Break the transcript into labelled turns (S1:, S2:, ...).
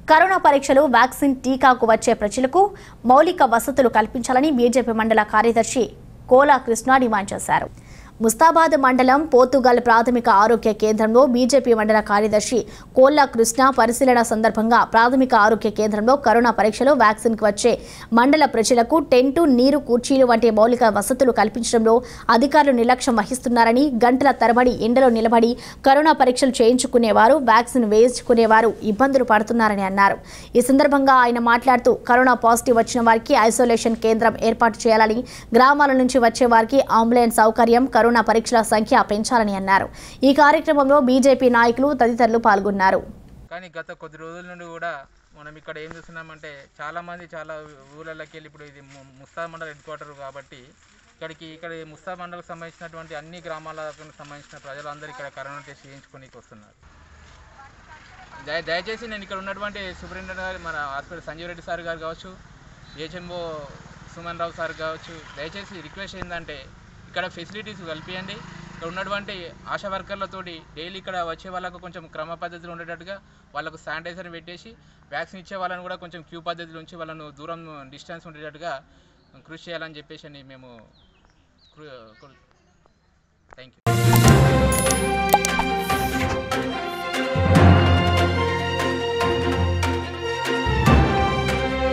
S1: corona పరీక్షలు vaccine టీకాకు వచ్చే ప్రజలకు మౌలిక వసతులు కల్పించాలని బీజేపీ మండల కార్యదర్శి కోలా కృష్ణ డిమాండ్ చేశారు ముస్తాబాద్ మండలం పోతుగల్ ప్రాథమిక ఆరోగ్య కేంద్రంలో బీజేపీ మండల కార్యదర్శి కోల్లా కృష్ణ పరిశీలన సందర్భంగా ప్రాథమిక ఆరోగ్య కేంద్రంలో కరోనా పరీక్షలు వ్యాక్సిన్కి వచ్చే మండల ప్రజలకు టెంటు నీరు కుర్చీలు వంటి మౌలిక వసతులు కల్పించడంలో అధికారులు నిర్లక్ష్యం వహిస్తున్నారని గంటల తరబడి ఎండలో నిలబడి కరోనా పరీక్షలు చేయించుకునేవారు వ్యాక్సిన్ వేయించుకునేవారు ఇబ్బందులు పడుతున్నారని అన్నారు ఈ సందర్భంగా ఆయన మాట్లాడుతూ కరోనా పాజిటివ్ వచ్చిన వారికి ఐసోలేషన్ కేంద్రం ఏర్పాటు చేయాలని గ్రామాల నుంచి వచ్చే వారికి అంబులెన్స్ సౌకర్యం కరోనా పరీక్షల సంఖ్య పెంచాలని అన్నారు ఈ కార్యక్రమంలో బీజేపీ నాయకులు తదితరులు పాల్గొన్నారు
S2: కానీ గత కొద్ది రోజుల నుండి కూడా మనం ఇక్కడ ఏం చూస్తున్నామంటే చాలా మంది చాలా ఊళ్ళకి వెళ్ళి ఇప్పుడు ఇది ము- ముస్తా మండల హెడ్ క్వార్టర్ కాబట్టి ఇక్కడికి ఇక్కడ ఈ ముస్తా మండలకు సంబంధించినటువంటి అన్ని గ్రామాలకు సంబంధించిన ప్రజలందరూ ఇక్కడ కరోనా టెస్ట్ చేయించుకోనికి వస్తున్నారు దయ దయచేసి నేను ఇక్కడ ఉన్నటువంటి సూపరింటెండెంట్ గారు మన హాస్పిటల్ సంజీవ్ రెడ్డి సార్ గారు కావచ్చు ఏహెచ్ఎంఓ సుమన్ రావు సార్ కావచ్చు దయచేసి రిక్వెస్ట్ ఏంటంటే ఇక్కడ ఫెసిలిటీస్ కల్పించండి ఇక్కడ ఉన్నటువంటి ఆశా వర్కర్లతోటి డైలీ ఇక్కడ వచ్చే వాళ్ళకు కొంచెం క్రమ పద్ధతిలో ఉండేటట్టుగా వాళ్ళకు శానిటైజర్ పెట్టేసి వ్యాక్సిన్ ఇచ్చే వాళ్ళని కూడా కొంచెం క్యూ పద్ధతిలో ఉంచి వాళ్ళను దూరం డిస్టెన్స్ ఉండేటట్టుగా కృషి చేయాలని చెప్పేసి అని మేము థ్యాంక్ యూ